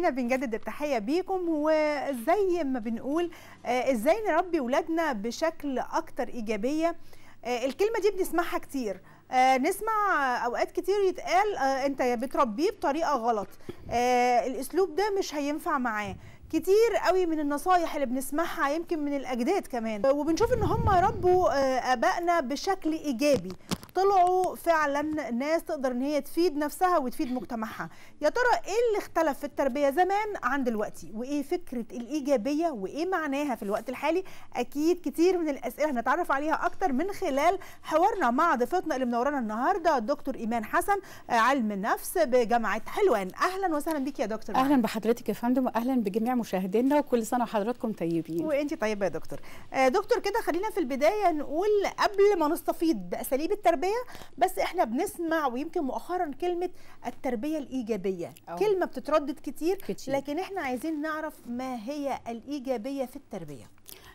مشاهدينا بنجدد التحيه بيكم وزي ما بنقول آه، ازاي نربي ولادنا بشكل اكتر ايجابيه آه، الكلمه دي بنسمعها كتير آه، نسمع اوقات كتير يتقال آه، انت يا بتربيه بطريقه غلط آه، الاسلوب ده مش هينفع معاه كتير قوي من النصايح اللي بنسمعها يمكن من الاجداد كمان وبنشوف ان هم ربوا آه، ابائنا بشكل ايجابي طلعوا فعلا ناس تقدر ان هي تفيد نفسها وتفيد مجتمعها يا ترى ايه اللي اختلف في التربيه زمان عن دلوقتي وايه فكره الايجابيه وايه معناها في الوقت الحالي اكيد كتير من الاسئله هنتعرف عليها اكتر من خلال حوارنا مع ضيفتنا اللي منورانا النهارده الدكتور ايمان حسن آه، علم النفس بجامعه حلوان اهلا وسهلا بيك يا دكتور اهلا بحضرتك يا فندم واهلا بجميع مشاهدينا وكل سنه وحضراتكم طيبين وانت طيبه يا دكتور آه، دكتور كده خلينا في البدايه نقول قبل ما نستفيض باساليب التربيه بس احنا بنسمع ويمكن مؤخرا كلمه التربيه الايجابيه أوه. كلمه بتتردد كتير, كتير. لكن احنا عايزين نعرف ما هي الايجابيه في التربيه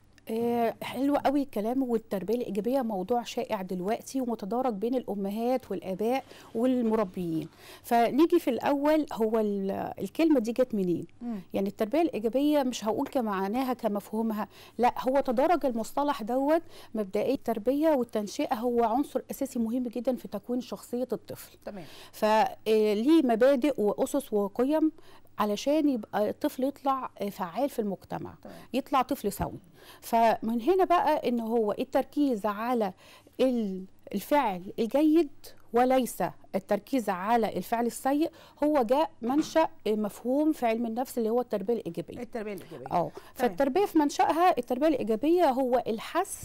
آه حلو قوي الكلام والتربيه الايجابيه موضوع شائع دلوقتي ومتدارك بين الامهات والاباء والمربيين فنيجي في الاول هو ال- الكلمه دي جت منين مم. يعني التربيه الايجابيه مش هقول كمعناها كمفهومها لا هو تدرج المصطلح دوت مبدئيا التربيه والتنشئه هو عنصر اساسي مهم جدا في تكوين شخصيه الطفل تمام فليه مبادئ واسس وقيم علشان يبقى الطفل يطلع فعال في المجتمع تمام. يطلع طفل سوي فمن هنا بقى ان هو التركيز على ال- الفعل الجيد وليس التركيز على الفعل السيء هو جاء منشا مفهوم في علم النفس اللي هو التربيه الايجابيه التربيه الايجابيه اه فالتربيه في منشأها التربيه الايجابيه هو الحث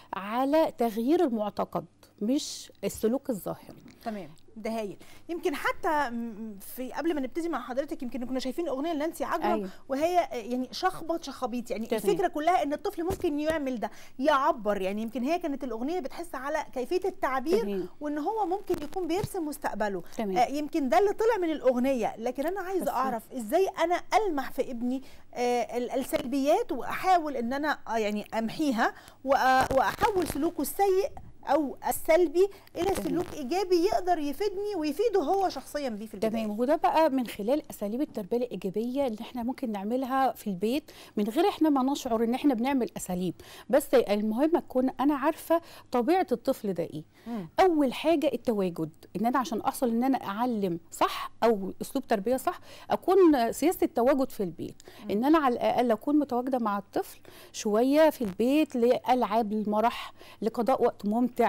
على تغيير المعتقد مش السلوك الظاهري تمام ده هايل يمكن حتى م- في قبل ما نبتدي مع حضرتك يمكن كنا شايفين اغنيه لنانسي عجرم أيوة. وهي يعني شخبط شخابيط يعني تمام. الفكره كلها ان الطفل ممكن يعمل ده يعبر يعني يمكن هي كانت الاغنيه بتحس على كيفيه التعبير تمام. وان هو ممكن يكون بيرسم مستقبله تمام. آه يمكن ده اللي طلع من الاغنيه لكن انا بس- عايزه اعرف ازاي انا المح في ابني آه ال- السلبيات واحاول ان انا آه يعني امحيها وأ- واحول سلوكه السيء او السلبي الى تمام. سلوك ايجابي يقدر يفيدني ويفيده هو شخصيا بيه في البدايه تمام وده بقى من خلال اساليب التربيه الايجابيه اللي احنا ممكن نعملها في البيت من غير احنا ما نشعر ان احنا بنعمل اساليب بس المهم اكون انا عارفه طبيعه الطفل ده ايه مم. اول حاجه التواجد ان انا عشان احصل ان انا اعلم صح او اسلوب تربيه صح اكون سياسه التواجد في البيت ان انا على الاقل اكون متواجده مع الطفل شويه في البيت لالعاب المرح لقضاء وقت ممتع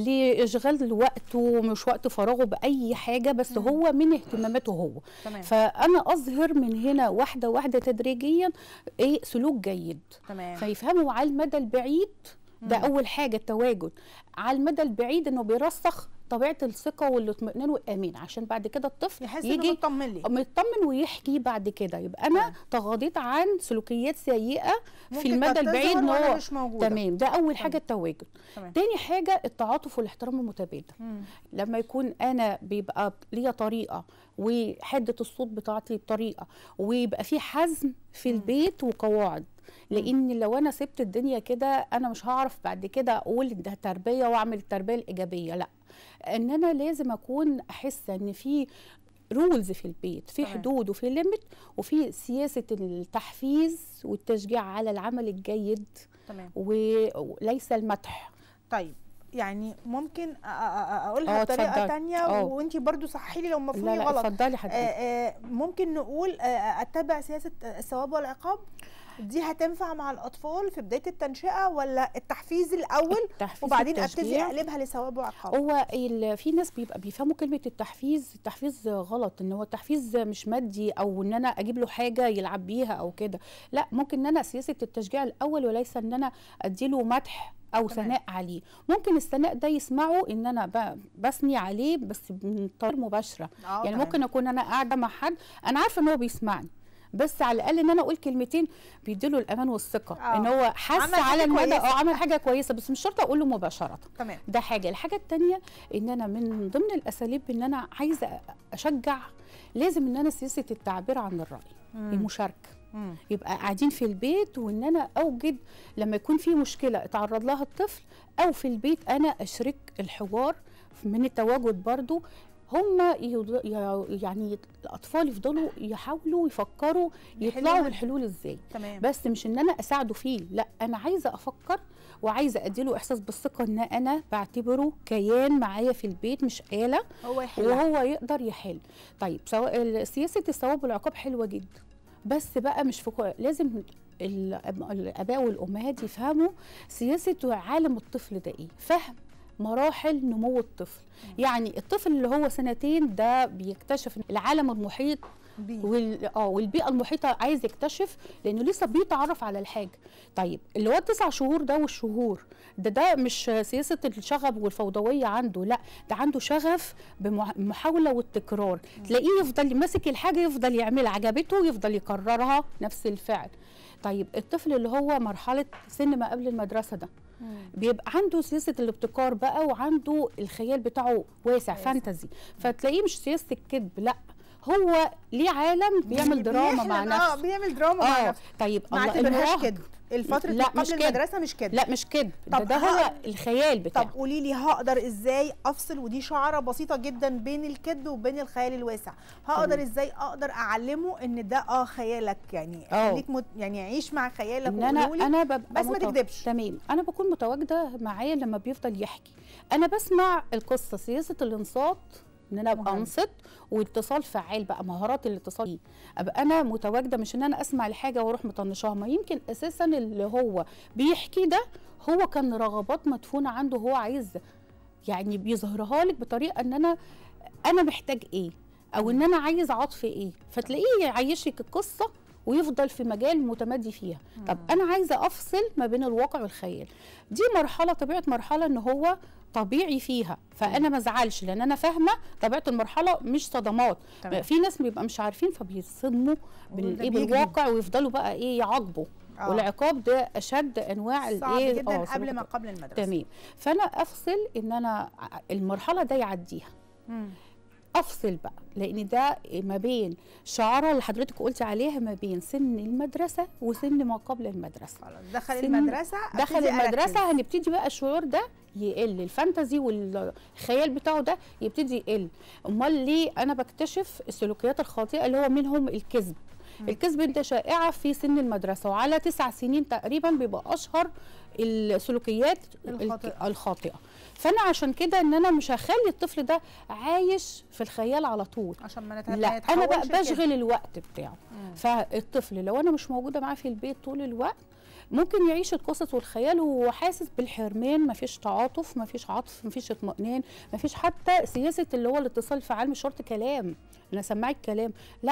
لاشغال وقته مش وقت فراغه باي حاجه بس مم. هو من اهتماماته هو تمام فانا اظهر من هنا واحده واحده تدريجيا ايه سلوك جيد تمام فيفهموا على المدى البعيد ده مم. اول حاجه التواجد على المدى البعيد انه بيرسخ طبيعه الثقه والاطمئنان والامان عشان بعد كده الطفل يحس انه يجي مطمن لي مطمن ويحكي بعد كده يبقى انا تمام. تغاضيت عن سلوكيات سيئه في ممكن المدى كانت البعيد تظهر ان وأنا هو مش موجوده تمام ده اول تمام. حاجه التواجد تمام تاني حاجه التعاطف والاحترام المتبادل مم. لما يكون انا بيبقى ليا طريقه وحده الصوت بتاعتي بطريقه ويبقى في حزم في مم. البيت وقواعد لان لو انا سبت الدنيا كده انا مش هعرف بعد كده اقول إن ده تربيه واعمل التربيه الايجابيه لا ان انا لازم اكون احس ان في رولز في البيت في تمام. حدود وفي ليميت وفي سياسه التحفيز والتشجيع على العمل الجيد تمام وليس المدح طيب يعني ممكن أ- أ- أ- اقولها اه، بطريقه اتفضلي. تانية اه. وانتي برضو صححي لي لو لا مفهومي لا غلط اتفضلي آه، حضرتك آه، ممكن نقول آه، اتبع سياسه الثواب والعقاب دي هتنفع مع الاطفال في بدايه التنشئه ولا التحفيز الاول التحفيز وبعدين ابتدي والتشجيع. اقلبها لثواب وعقاب هو ال- في ناس بيبقى بيفهموا كلمه التحفيز التحفيز غلط ان هو التحفيز مش مادي او ان انا اجيب له حاجه يلعب بيها او كده لا ممكن ان انا سياسه التشجيع الاول وليس ان انا اديله مدح او تمام. ثناء عليه ممكن الثناء ده يسمعه ان انا ب- بثني عليه بس من طريقه مباشره اه يعني تمام. ممكن اكون انا قاعده مع حد انا عارفه ان هو بيسمعني بس على الاقل ان انا اقول كلمتين بيديله الامان والثقه اه. ان هو حس عمل حاجة على المدى كويسة. اه عمل حاجه كويسه بس مش شرط اقول له مباشره تمام ده حاجه الحاجه التانية ان انا من ضمن الاساليب ان انا عايزه اشجع لازم ان انا سياسه التعبير عن الراي مم. المشاركه مم. يبقى قاعدين في البيت وان انا اوجد لما يكون في مشكله اتعرض لها الطفل او في البيت انا اشرك الحوار من التواجد برضو هم يض- ي- يعني الاطفال يفضلوا يحاولوا يفكروا يطلعوا يحلوها. بالحلول ازاي تمام بس مش ان انا اساعده فيه لا انا عايزه افكر وعايزه اديله احساس بالثقه ان انا بعتبره كيان معايا في البيت مش آلة هو يحلها وهو يقدر يحل طيب سواء ال- سياسه الثواب والعقاب حلوه جدا بس بقى مش في كو- لازم الأب- الاباء والامهات يفهموا سياسه عالم الطفل ده ايه فهم مراحل نمو الطفل يعني الطفل اللي هو سنتين ده بيكتشف العالم المحيط بيه. وال... اه والبيئه المحيطه عايز يكتشف لانه لسه بيتعرف على الحاجه طيب اللي هو التسع شهور ده والشهور ده ده مش سياسه الشغب والفوضويه عنده لا ده عنده شغف بالمحاوله والتكرار تلاقيه يفضل ماسك الحاجه يفضل يعملها عجبته يفضل يكررها نفس الفعل طيب الطفل اللي هو مرحله سن ما قبل المدرسه ده مم. بيبقى عنده سياسه الابتكار بقى وعنده الخيال بتاعه واسع واسع. فانتزي فتلاقيه مش سياسه الكذب لا هو ليه عالم بيعمل دراما مع بيحلم- اه نفسه بيعمل دراما مع اه نفسه طيب ما الله اعتبرهاش المراهق- كده الفترة لا، قبل مش كده. المدرسة مش كده لا مش كده ده, طب ده هو ها- الخيال بتاعه طب قولي لي هقدر ازاي افصل ودي شعره بسيطه جدا بين الكذب وبين الخيال الواسع هقدر تمام. ازاي اقدر اعلمه ان ده اه خيالك يعني اه. خليك مت... يعني عيش مع خيالك ان انا وقولولي انا ببقى بس ما متو- تكدبش. تمام انا بكون متواجده معاه لما بيفضل يحكي انا بسمع القصه سياسه الانصات ان انا ابقى مهم. انصت واتصال فعال بقى مهارات الاتصال دي ابقى انا متواجده مش ان انا اسمع الحاجه واروح مطنشاها ما يمكن اساسا اللي هو بيحكي ده هو كان رغبات مدفونه عنده هو عايز يعني بيظهرها لك بطريقه ان انا انا محتاج ايه او ان انا عايز عطف ايه فتلاقيه يعيشك القصه ويفضل في مجال متمادي فيها طب انا عايزه افصل ما بين الواقع والخيال دي مرحله طبيعه مرحله ان هو طبيعي فيها فانا ما ازعلش لان انا فاهمه طبيعه المرحله مش صدمات تمام. في ناس بيبقى مش عارفين فبيصدموا وده بالايه بيجذب. بالواقع ويفضلوا بقى ايه يعاقبوا آه. والعقاب ده اشد انواع صعب الايه جدا آه، قبل سلوك ما قبل المدرسه تمام فانا افصل ان انا ع- المرحله ده يعديها مم. افصل بقى لان ده ما بين شعاره اللي حضرتك قلتي عليها ما بين سن المدرسه وسن ما قبل المدرسه خلاص دخل سن- المدرسه دخل أبتدي أركز. المدرسه هنبتدي بقى الشعور ده يقل الفانتزي والخيال بتاعه ده يبتدي يقل امال ليه انا بكتشف السلوكيات الخاطئه اللي هو منهم الكذب الكذب ده شائعه في سن المدرسه وعلى تسع سنين تقريبا بيبقى اشهر السلوكيات الك- الخاطئة. الخاطئه فانا عشان كده ان انا مش هخلي الطفل ده عايش في الخيال على طول عشان ما نت- لا ما انا بقى يتحولش لكده. بشغل الوقت بتاعه مم. فالطفل لو انا مش موجوده معاه في البيت طول الوقت ممكن يعيش القصص والخيال وهو حاسس بالحرمان مفيش تعاطف مفيش عطف مفيش اطمئنان مفيش حتى سياسه اللي هو الاتصال الفعال مش شرط كلام انا اسمعك كلام لا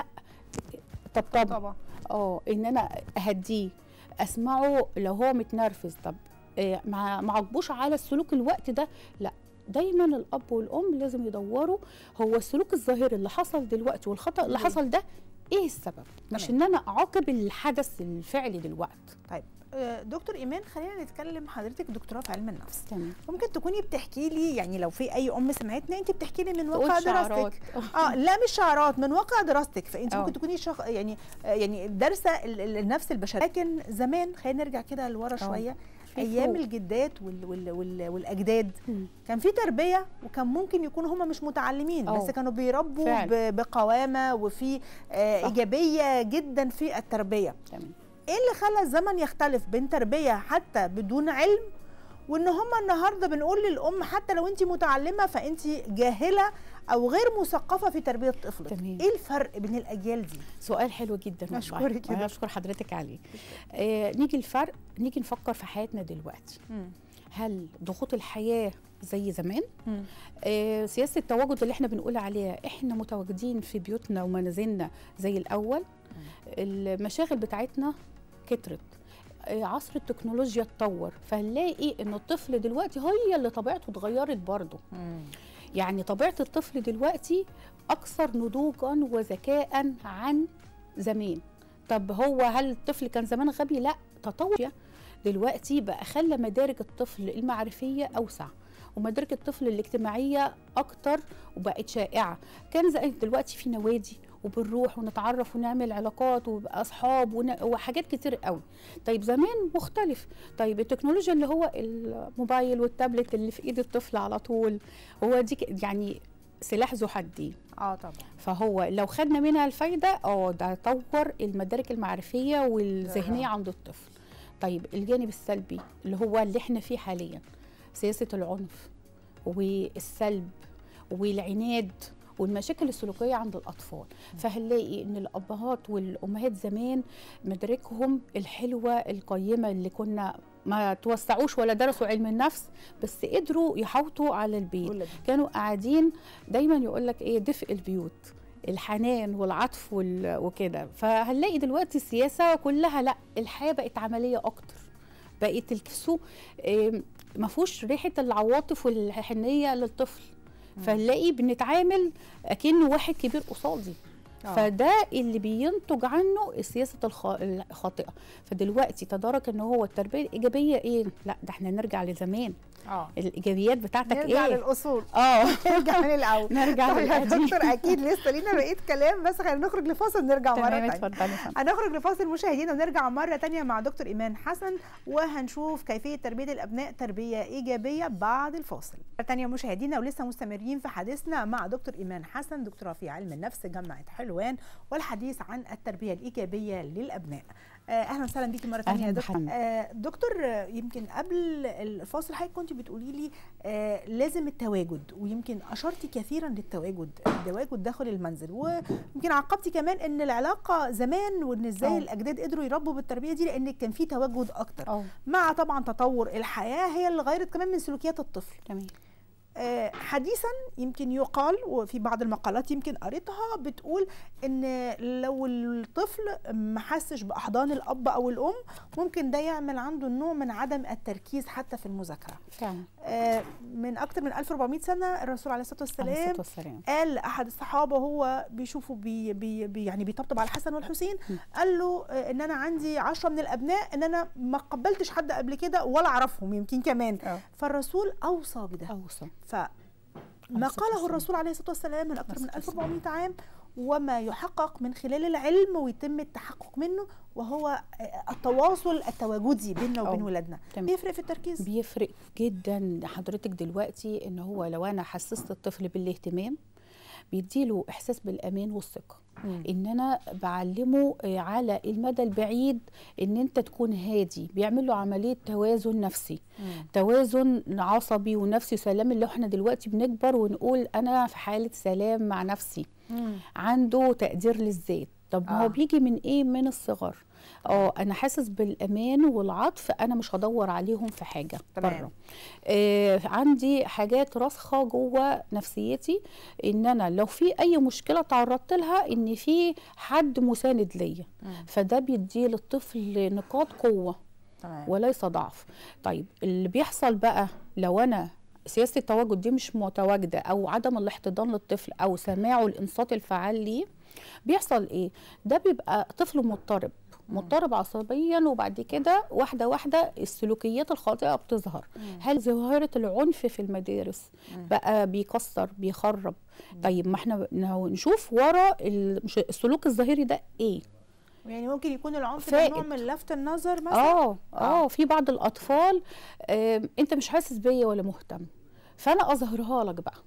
طبطبه طبعا اه ان انا اهديه اسمعه لو هو متنرفز طب آه، ما ما عاقبوش على السلوك الوقت ده لا دايما الاب والام لازم يدوروا هو السلوك الظاهري اللي حصل دلوقتي والخطا اللي ليه؟ حصل ده ايه السبب مش تمام. ان انا اعاقب الحدث الفعلي دلوقتي طيب آه، دكتور ايمان خلينا نتكلم حضرتك دكتوراه في علم النفس تمام ممكن تكوني بتحكي لي يعني لو في اي ام سمعتنا انت بتحكي لي من تقول واقع شعارات. دراستك اه لا مش شعارات من واقع دراستك فانت آه. ممكن تكوني شخ... يعني آه، يعني دارسه ال- ال- النفس البشريه لكن زمان خلينا نرجع كده لورا شويه في ايام فروق. الجدات وال... وال... وال... والاجداد مم. كان في تربيه وكان ممكن يكونوا هم مش متعلمين أه. بس كانوا بيربوا فعلا. ب... بقوامه وفي آه صح. ايجابيه جدا في التربيه تمام ايه اللي خلى الزمن يختلف بين تربيه حتى بدون علم وان هم النهارده بنقول للام حتى لو انت متعلمه فانت جاهله او غير مثقفه في تربيه طفلك تمام. ايه الفرق بين الاجيال دي سؤال حلو جدا والله. أشكرك وأنا جدا. اشكر حضرتك عليه آه نيجي الفرق نيجي نفكر في حياتنا دلوقتي هل ضغوط الحياه زي زمان آه، سياسه التواجد اللي احنا بنقول عليها احنا متواجدين في بيوتنا ومنازلنا زي الاول المشاغل بتاعتنا كترت آه، عصر التكنولوجيا اتطور فهنلاقي ان الطفل دلوقتي هي اللي طبيعته اتغيرت برضه يعني طبيعه الطفل دلوقتي اكثر نضوجا وذكاء عن زمان طب هو هل الطفل كان زمان غبي لا تطور دلوقتي بقى خلى مدارك الطفل المعرفيه اوسع ومدارك الطفل الاجتماعيه اكتر وبقت شائعه كان زي دلوقتي في نوادي وبنروح ونتعرف ونعمل علاقات وبقى اصحاب ون- وحاجات كتير قوي طيب زمان مختلف طيب التكنولوجيا اللي هو الموبايل والتابلت اللي في ايد الطفل على طول هو دي ك- يعني سلاح ذو حدين اه طبعا فهو لو خدنا منها الفايده اه ده طور المدارك المعرفيه والذهنيه عند الطفل طيب الجانب السلبي اللي هو اللي احنا فيه حاليا سياسه العنف والسلب والعناد والمشاكل السلوكيه عند الاطفال فهنلاقي ان الابهات والامهات زمان مداركهم الحلوه القيمه اللي كنا ما توسعوش ولا درسوا علم النفس بس قدروا يحوطوا على البيت ولد. كانوا قاعدين دايما يقول لك ايه دفء البيوت الحنان والعطف وال- وكده فهنلاقي دلوقتي السياسه كلها لا الحياه بقت عمليه اكتر بقت الكسو إيه، ما فيهوش ريحه العواطف والحنيه للطفل فنلاقي بنتعامل اكنه واحد كبير قصادي آه. فده اللي بينتج عنه السياسه الخ- الخاطئه فدلوقتي تدارك ان هو التربيه الايجابيه ايه لا ده احنا نرجع لزمان اه الايجابيات بتاعتك نرجع ايه للاصول اه نرجع من الاول نرجع طب يا للقديم. دكتور اكيد لسه لينا بقيه كلام بس خلينا نخرج لفاصل نرجع مره تمام ثانيه اتفضلي يا فندم. هنخرج لفاصل مشاهدينا ونرجع مرة تانية مع دكتور إيمان حسن وهنشوف كيفية تربية الأبناء تربية إيجابية بعد الفاصل مرة تانية مشاهدينا ولسه مستمرين في حديثنا مع دكتور إيمان حسن دكتوراه في علم النفس جامعة حلوان والحديث عن التربية الإيجابية للأبناء آه، اهلا وسهلا بيكي مره ثانيه يا أهلاً دكتور بحضرتك. آه، دكتور آه، يمكن قبل الفاصل حضرتك كنت بتقولي لي آه، لازم التواجد ويمكن اشرتي كثيرا للتواجد التواجد داخل المنزل ويمكن عقبتي كمان ان العلاقه زمان وان ازاي أه. الاجداد قدروا يربوا بالتربيه دي لان كان في تواجد اكتر اه مع طبعا تطور الحياه هي اللي غيرت كمان من سلوكيات الطفل تمام آه، حديثا يمكن يقال وفي بعض المقالات يمكن قريتها بتقول ان لو الطفل ما حسش باحضان الاب او الام ممكن ده يعمل عنده نوع من عدم التركيز حتى في المذاكره فعلا آه، من اكتر من 1400 سنه الرسول عليه الصلاه عليه والسلام الصلاه والسلام قال لاحد الصحابه وهو بيشوفه بي بي بي يعني بيطبطب على الحسن والحسين م. قال له آه، ان انا عندي عشرة من الابناء ان انا ما قبلتش حد قبل كده ولا اعرفهم يمكن كمان اه فالرسول اوصى بده اوصى فما الصلاة قاله والسلام. الرسول عليه الصلاه والسلام من اكثر من عليه الصلاة 1400 عام وما يحقق من خلال العلم ويتم التحقق منه وهو التواصل التواجدي بيننا وبين أو. ولادنا تمام. بيفرق في التركيز بيفرق جدا حضرتك دلوقتي ان هو لو انا حسست الطفل بالاهتمام بيديله احساس بالامان والثقه مم. ان انا بعلمه آه، على المدى البعيد ان انت تكون هادي بيعمل له عمليه توازن نفسي مم. توازن عصبي ونفسي سلام اللي احنا دلوقتي بنكبر ونقول انا في حاله سلام مع نفسي مم. عنده تقدير للذات طب ما آه. هو بيجي من ايه من الصغر اه انا حاسس بالامان والعطف انا مش هدور عليهم في حاجه تمام. بره آه عندي حاجات راسخه جوه نفسيتي ان انا لو في اي مشكله تعرضت لها ان في حد مساند ليا مم. فده بيدي للطفل نقاط قوه تمام وليس ضعف طيب اللي بيحصل بقى لو انا سياسه التواجد دي مش متواجده او عدم الاحتضان للطفل او سماعه الانصات الفعال ليه بيحصل ايه ده بيبقى طفل مضطرب مضطرب عصبيا وبعد كده واحده واحده السلوكيات الخاطئه بتظهر هل ظاهره العنف في المدارس بقى بيكسر بيخرب طيب ما احنا نهو- نشوف ورا ال- مش- السلوك الظاهري ده ايه يعني ممكن يكون العنف ده فائد. نوع من لفت النظر مثلا اه آه. اه في بعض الاطفال آم، انت مش حاسس بيا ولا مهتم فانا اظهرها لك بقى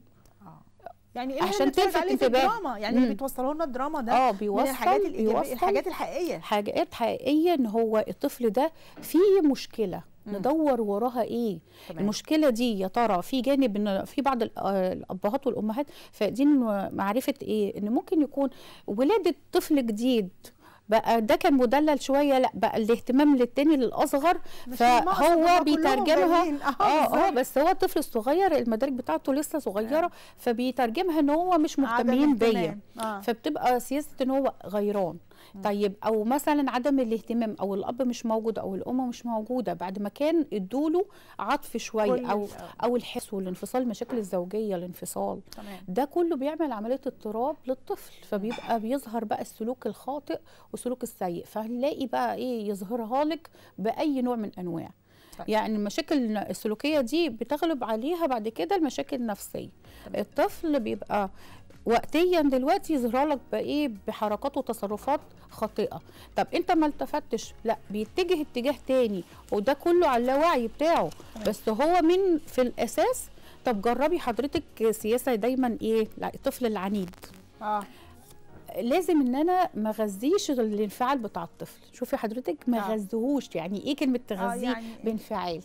يعني ايه اللي عشان بنتفرج تلفت عليه في انتباه. الدراما يعني مم. اللي بيتوصلوا لنا الدراما ده اه من بيوصل الحاجات الايجابيه بيوصل الحاجات الحقيقيه حاجات حقيقيه ان هو الطفل ده فيه مشكله مم. ندور وراها ايه تمام. المشكله دي يا ترى في جانب ان في بعض ال- آه، الابهات والامهات فاقدين معرفه ايه ان ممكن يكون ولاده طفل جديد بقى ده كان مدلل شويه لا بقى الاهتمام للتاني للاصغر مش المقصد إن فهو هم كلهم بيترجمها باينين. اه اه بالظبط. بس هو الطفل الصغير المدارك بتاعته لسه صغيره فبيترجمها ان هو مش عدم مهتمين بيا اهتمام. آه. فبتبقى سياسه ان هو غيران طيب او مثلا عدم الاهتمام او الاب مش موجود او الام مش موجوده بعد ما كان ادوله عطف كل شويه او ال- او الحس والانفصال المشاكل الزوجيه الانفصال تمام ده كله بيعمل عمليه اضطراب للطفل فبيبقى بيظهر بقى السلوك الخاطئ والسلوك السيء فهنلاقي بقى ايه يظهرها لك باي نوع من انواع طيب. يعني المشاكل السلوكيه دي بتغلب عليها بعد كده المشاكل النفسيه تمام. الطفل بيبقى وقتيا دلوقتي يظهر لك بايه بحركات وتصرفات خاطئه طب انت ما التفتش لا بيتجه اتجاه تاني وده كله على اللاوعي بتاعه تمام. بس هو من في الاساس طب جربي حضرتك سياسه دايما ايه لا الطفل العنيد اه لازم ان انا ما غذيش الانفعال بتاع الطفل شوفي حضرتك ما آه. غذيهوش يعني ايه كلمه تغذيه يعني إيه؟ بانفعالي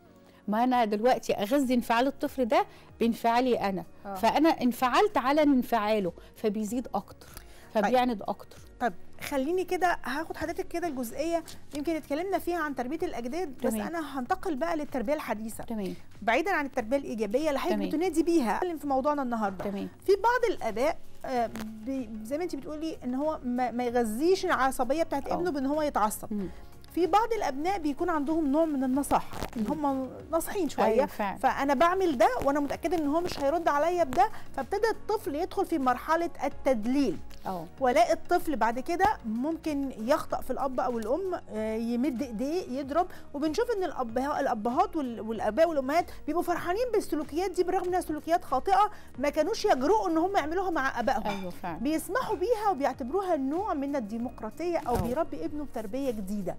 ما انا دلوقتي اغذي انفعال الطفل ده بانفعالي انا آه. فانا انفعلت على انفعاله فبيزيد اكتر فبيعند اكتر طب خليني كده هاخد حضرتك كده الجزئيه يمكن اتكلمنا فيها عن تربيه الاجداد بس تمام. انا هنتقل بقى للتربيه الحديثه تمام بعيدا عن التربيه الايجابيه اللي حضرتك تمام. بتنادي بيها نتكلم في موضوعنا النهارده تمام في بعض الاباء آه، بي- زي ما انت بتقولي ان هو ما, ما يغذيش العصبيه بتاعت آه. ابنه بان هو يتعصب مم. في بعض الابناء بيكون عندهم نوع من النصاحه يعني هم ناصحين شويه أيوة فعلا. فانا بعمل ده وانا متاكده ان هو مش هيرد عليا بده فابتدى الطفل يدخل في مرحله التدليل اه والاقي الطفل بعد كده ممكن يخطأ في الاب او الام آه، يمد ايديه يضرب وبنشوف ان الابهات الابهات وال- والاباء والامهات بيبقوا فرحانين بالسلوكيات دي بالرغم انها سلوكيات خاطئه ما كانوش يجرؤوا ان هم يعملوها مع ابائهم ايوه فعلا بيسمحوا بيها وبيعتبروها نوع من الديمقراطيه او أه. بيربي ابنه بتربيه جديده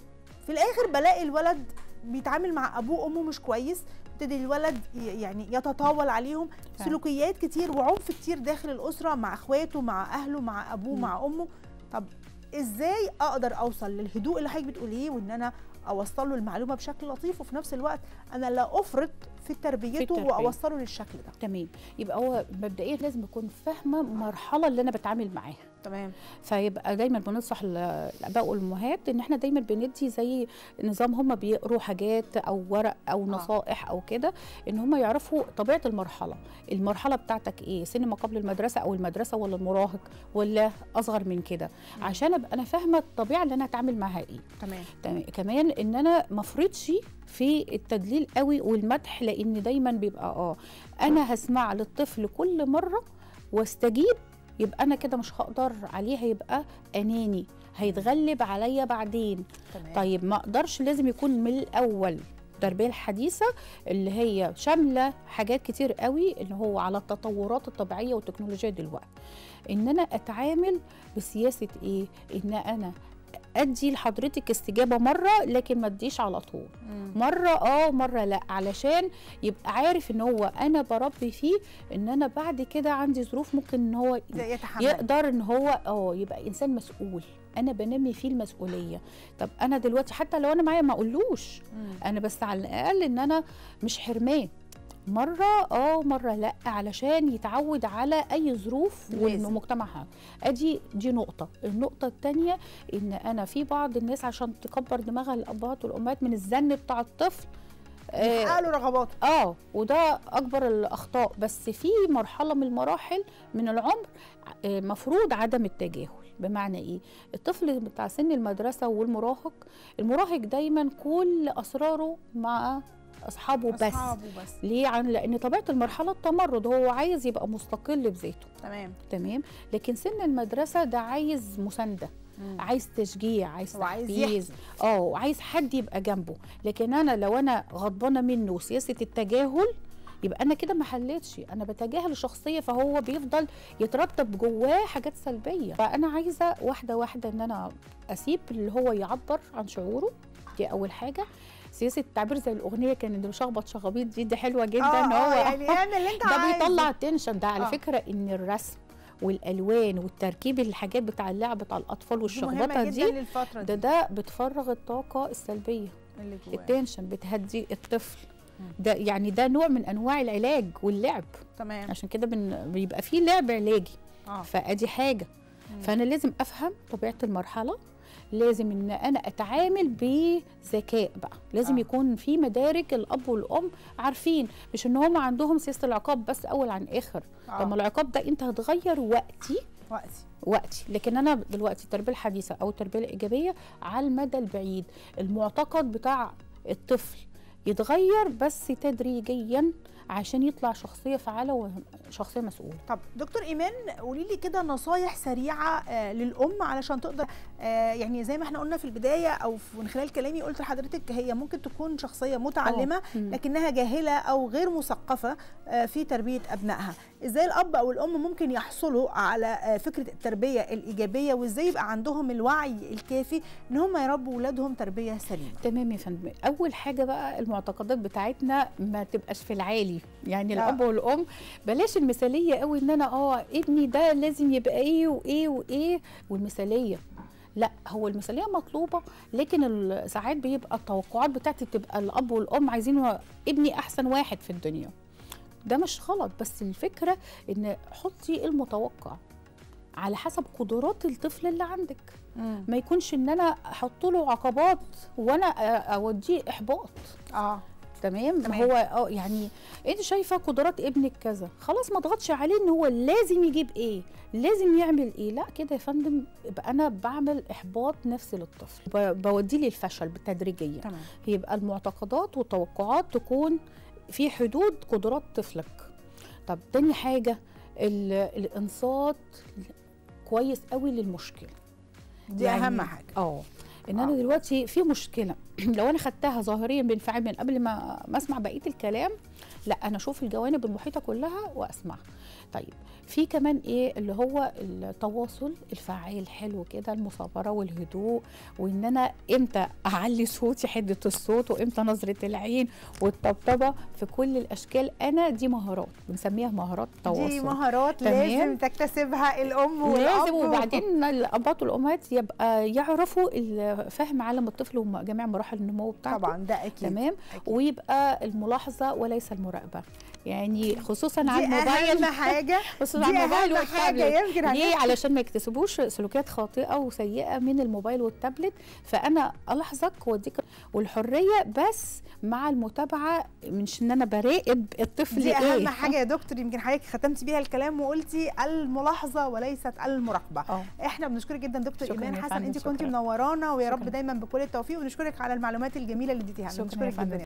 في الاخر بلاقي الولد بيتعامل مع ابوه وامه مش كويس ابتدي الولد ي- يعني يتطاول عليهم فعلا. سلوكيات كتير وعنف كتير داخل الاسره مع اخواته مع اهله مع ابوه مم. مع امه طب ازاي اقدر اوصل للهدوء اللي حضرتك بتقوليه وان انا اوصل له المعلومه بشكل لطيف وفي نفس الوقت انا لا افرط في تربيته التربية. واوصله للشكل ده تمام يبقى هو مبدئيا لازم اكون فاهمه المرحله اللي انا بتعامل معاها تمام فيبقى دايما بننصح ال- الاباء والامهات ان احنا دايما بندي زي نظام هم بيقروا حاجات او ورق او نصائح او كده ان هم يعرفوا طبيعه المرحله المرحله بتاعتك ايه سن ما قبل المدرسه او المدرسه ولا المراهق ولا اصغر من كده مم. عشان ابقى انا فاهمه الطبيعه اللي انا هتعامل معاها ايه تمام تمام. كمان ان انا ما افرطش في التدليل قوي والمدح لان دايما بيبقى اه انا هسمع للطفل كل مره واستجيب يبقى انا كده مش هقدر عليه هيبقى اناني هيتغلب عليا بعدين تمام طيب ما اقدرش لازم يكون من الاول التربيه الحديثه اللي هي شامله حاجات كتير قوي اللي هو على التطورات الطبيعيه والتكنولوجيا دلوقتي ان انا اتعامل بسياسه ايه ان انا ادي لحضرتك استجابه مره لكن ما اديش على طول مم. مره اه مره لا علشان يبقى عارف ان هو انا بربي فيه ان انا بعد كده عندي ظروف ممكن ان هو يتحمل يقدر ان هو اه يبقى انسان مسؤول انا بنمي فيه المسؤوليه طب انا دلوقتي حتى لو انا معايا ما اقولوش مم. انا بس على الاقل ان انا مش حرمان مره اه مره لا علشان يتعود على اي ظروف لازم. وانه مجتمعها ادي دي نقطه النقطه الثانيه ان انا في بعض الناس عشان تكبر دماغها الابهات والامهات من الزن بتاع الطفل آه، يحقق له رغباته اه وده اكبر الاخطاء بس في مرحله من المراحل من العمر آه، مفروض عدم التجاهل بمعنى ايه الطفل بتاع سن المدرسه والمراهق المراهق دايما كل اسراره مع اصحابه بس أصحابه بس ليه عن لان طبيعه المرحله التمرد هو عايز يبقى مستقل بذاته تمام تمام لكن سن المدرسه ده عايز مسانده مم. عايز تشجيع عايز هو عايز تحفيز اه وعايز حد يبقى جنبه لكن انا لو انا غضبانه منه وسياسه التجاهل يبقى انا كده ما حلتش انا بتجاهل الشخصيه فهو بيفضل يترتب جواه حاجات سلبيه فانا عايزه واحده واحده ان انا اسيب اللي هو يعبر عن شعوره دي اول حاجه سياسه التعبير زي الاغنيه كان اللي مشخبط شخابيط دي دي حلوه جدا اه ان اه هو يعني اعمل اللي انت ده عايزه بيطلع تنشن ده على آه. فكره ان الرسم والالوان والتركيب الحاجات بتاع اللعب بتاع الاطفال دي والشخبطه مهمه دي جدا للفتره ده دي ده بتفرغ الطاقه السلبيه اللي جواه التنشن بتهدي الطفل مم. ده يعني ده نوع من انواع العلاج واللعب تمام عشان كده بن... بيبقى فيه لعب علاجي اه فادي حاجه مم. فانا لازم افهم طبيعه المرحله لازم ان انا اتعامل بذكاء بقى لازم آه. آه. يكون في مدارك الاب والام عارفين مش ان هم عندهم سياسه العقاب بس اول عن اخر آه. طب ما العقاب ده انت هتغير وقتي وقتي وقتي لكن انا دلوقتي التربيه الحديثه او التربيه الايجابيه على المدى البعيد المعتقد بتاع الطفل يتغير بس تدريجيا عشان يطلع شخصيه فعاله وشخصيه مسؤوله طب دكتور ايمان قولي لي كده نصايح سريعه آه للام علشان تقدر آه يعني زي ما احنا قلنا في البدايه او في- من خلال كلامي قلت لحضرتك هي ممكن تكون شخصيه متعلمه مم. لكنها جاهله او غير مثقفه آه في تربيه ابنائها ازاي الاب او الام ممكن يحصلوا على آه فكره التربيه الايجابيه وازاي يبقى عندهم الوعي الكافي ان هم يربوا اولادهم تربيه سليمه تمام يا فندم اول حاجه بقى المعتقدات بتاعتنا ما تبقاش في العالي ايه يعني آه. الاب والام بلاش المثاليه قوي ان انا اه ابني ده لازم يبقى ايه وايه وايه والمثاليه لا هو المثاليه مطلوبه لكن ال- ساعات بيبقى التوقعات بتاعتي بتبقى الاب والام عايزين هو ابني احسن واحد في الدنيا ده مش غلط بس الفكره ان حطي المتوقع على حسب قدرات الطفل اللي عندك مم. ما يكونش ان انا احط له عقبات وانا أ- اوديه احباط اه تمام, تمام. هو اه يعني انت شايفه قدرات ابنك كذا خلاص ما اضغطش عليه ان هو لازم يجيب ايه لازم يعمل ايه لا كده يا فندم يبقى انا بعمل احباط نفسي للطفل ب- بوديه للفشل بالتدريجيه تمام يبقى المعتقدات والتوقعات تكون في حدود قدرات طفلك طب تاني حاجه ال- الانصات كويس قوي للمشكله دي يعني- اهم حاجه اه ان انا آه. دلوقتي في مشكله لو انا خدتها ظاهريا بانفعال من قبل ما ما اسمع بقيه الكلام لا انا اشوف الجوانب المحيطه كلها واسمعها طيب في كمان ايه اللي هو التواصل الفعال حلو كده المثابره والهدوء وان انا امتى اعلي صوتي حده الصوت وامتى نظره العين والطبطبه في كل الاشكال انا دي مهارات بنسميها مهارات التواصل دي مهارات تمام. لازم تكتسبها الام والاب لازم وبعدين الاباء والامهات يبقى يعرفوا ال- فهم عالم الطفل وجميع مراحل النمو بتاعته طبعا ده اكيد تمام أكيد. ويبقى الملاحظه وليس المراقبه يعني خصوصا دي على الموبايل اهم حاجه خصوصا دي على الموبايل اهم حاجه والتابلت يمكن ليه هنحكي- علشان ما يكتسبوش سلوكيات خاطئه وسيئه من الموبايل والتابلت فانا الاحظك واديك والحريه بس مع المتابعه مش ان انا براقب الطفل دي ايه اهم حاجه يا دكتور يمكن حضرتك ختمتي بيها الكلام وقلتي الملاحظه وليست المراقبه اه احنا بنشكرك جدا دكتور شكراً ايمان يا حسن فندم، انت كنت شكراً. منورانا ويا رب شكراً. دايما بكل التوفيق ونشكرك على المعلومات الجميله اللي اديتيها لنا شكراً يا بنشكرك فندم. جدا